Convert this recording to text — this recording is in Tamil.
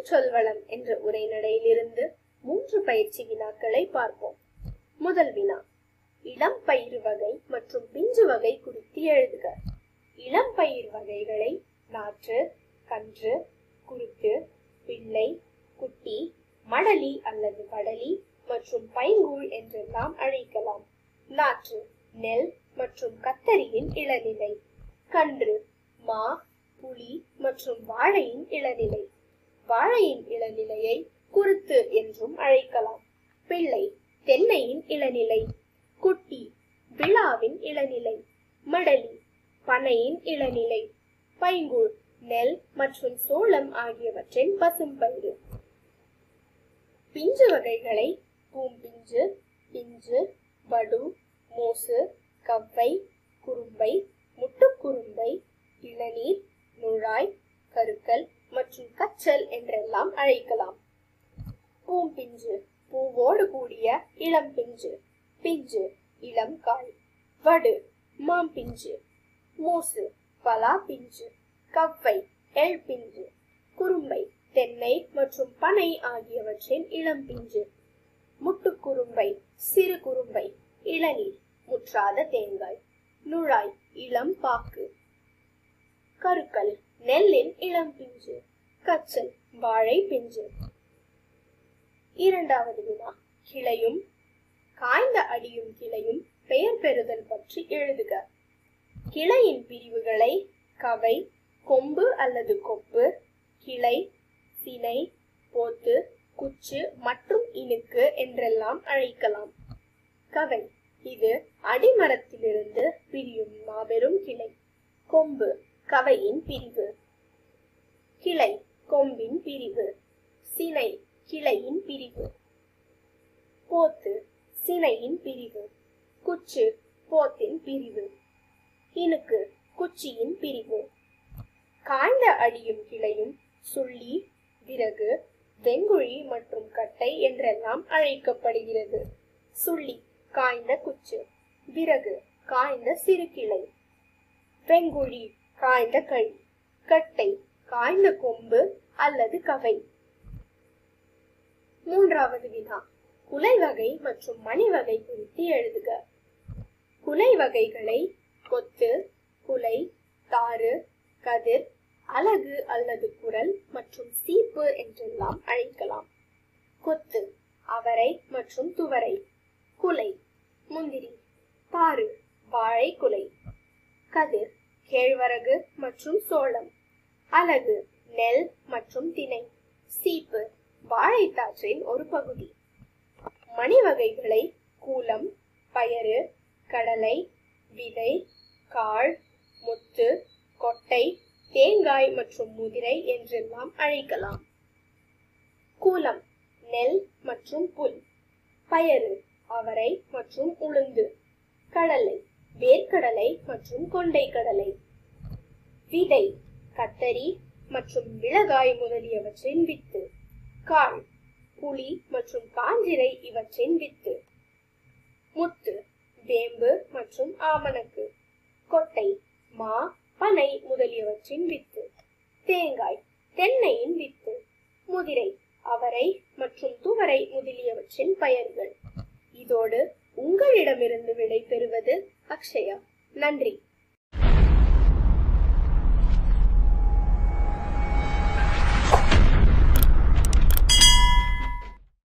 சொல்வளம் என்ற உரைநடையிலிருந்து மூன்று பயிற்சி வினாக்களை பார்ப்போம் முதல் வினா இளம் பயிர் வகை மற்றும் பிஞ்சு வகை குறித்து எழுதுக இளம் பயிர் வகைகளை நாற்று கன்று குருத்து பிள்ளை குட்டி மடலி அல்லது வடலி மற்றும் பைங்கூழ் என்றெல்லாம் அழைக்கலாம் நாற்று நெல் மற்றும் கத்தரியின் இளநிலை கன்று மா புளி மற்றும் வாழையின் இளநிலை வாழையின் இளநிலையை குருத்து என்றும் அழைக்கலாம் பிள்ளை தென்னையின் இளநிலை குட்டி விழாவின் இளநிலை மடலி பனையின் இளநிலை பைங்கூழ் நெல் மற்றும் சோளம் ஆகியவற்றின் பசும்பயிறு பிஞ்சு வகைகளை பூம்பிஞ்சு பிஞ்சு வடு மோசு கவ்வை குறும்பை முட்டுக்குறும்பை இளநீர் நுழாய் கருக்கல் மற்றும் கச்சல் என்றெல்லாம் அழைக்கலாம் பூம்பிஞ்சு பூவோடு கூடிய இளம் பிஞ்சு பிஞ்சு இளம் காய் வடு மாம்பிஞ்சு மூசு பலா பிஞ்சு கவ்வை எள் பிஞ்சு குறும்பை தென்னை மற்றும் பனை ஆகியவற்றின் இளம் பிஞ்சு முட்டுக்குறும்பை சிறு குறும்பை இளநீர் முற்றாத தேங்காய் நுழாய் இளம் பாக்கு கருக்கல் நெல்லின் இளம் பிஞ்சு கச்சல் வாழை பிஞ்சு இரண்டாவது வினா கிளையும் காய்ந்த அடியும் கிளையும் பெயர் பெறுதல் பற்றி எழுதுக கிளையின் பிரிவுகளை கவை கொம்பு அல்லது கொப்பு கிளை சினை போத்து குச்சு மற்றும் இனுக்கு என்றெல்லாம் அழைக்கலாம் கவை இது அடிமரத்திலிருந்து பிரியும் மாபெரும் கிளை கொம்பு கவையின் பிரிவு கிளை கொம்பின் பிரிவு சினை கிளையின் பிரிவு போத்து சினையின் பிரிவு குச்சு போத்தின் பிரிவு இனுக்கு குச்சியின் பிரிவு காய்ந்த அடியும் கிளையும் சுள்ளி விறகு வெங்குழி மற்றும் கட்டை என்றெல்லாம் அழைக்கப்படுகிறது சுள்ளி காய்ந்த குச்சு விறகு காய்ந்த சிறு கிளை வெங்குழி காய்ந்த கழி கட்டை காய்ந்த கொம்பு அல்லது கவை மூன்றாவது வினா குலை வகை மற்றும் மணி வகை குறித்து எழுதுக குலை வகைகளை கொத்து குலை தாறு கதிர் அலகு அல்லது குரல் மற்றும் சீப்பு என்றெல்லாம் அழைக்கலாம் கொத்து அவரை மற்றும் துவரை குலை முந்திரி தாறு வாழை குலை கதிர் கேழ்வரகு மற்றும் சோளம் அலகு நெல் மற்றும் திணை சீப்பு வாழைத்தாற்றின் ஒரு பகுதி மணி வகைகளை கூலம் பயறு கடலை விதை காள் முத்து கொட்டை தேங்காய் மற்றும் முதிரை என்றெல்லாம் அழைக்கலாம் கூலம் நெல் மற்றும் புல் பயறு அவரை மற்றும் உளுந்து கடலை வேர்க்கடலை மற்றும் கொண்டை கடலை விதை கத்தரி மற்றும் மிளகாய் முதலியவற்றின் வித்து காள் புளி மற்றும் காஞ்சிரை இவற்றின் வித்து முத்து வேம்பு மற்றும் ஆமணக்கு கொட்டை மா பனை முதலியவற்றின் வித்து தேங்காய் தென்னையின் வித்து முதிரை அவரை மற்றும் துவரை முதலியவற்றின் பயன்கள் இதோடு உங்களிடமிருந்து விடை பெறுவது அக்ஷயா நன்றி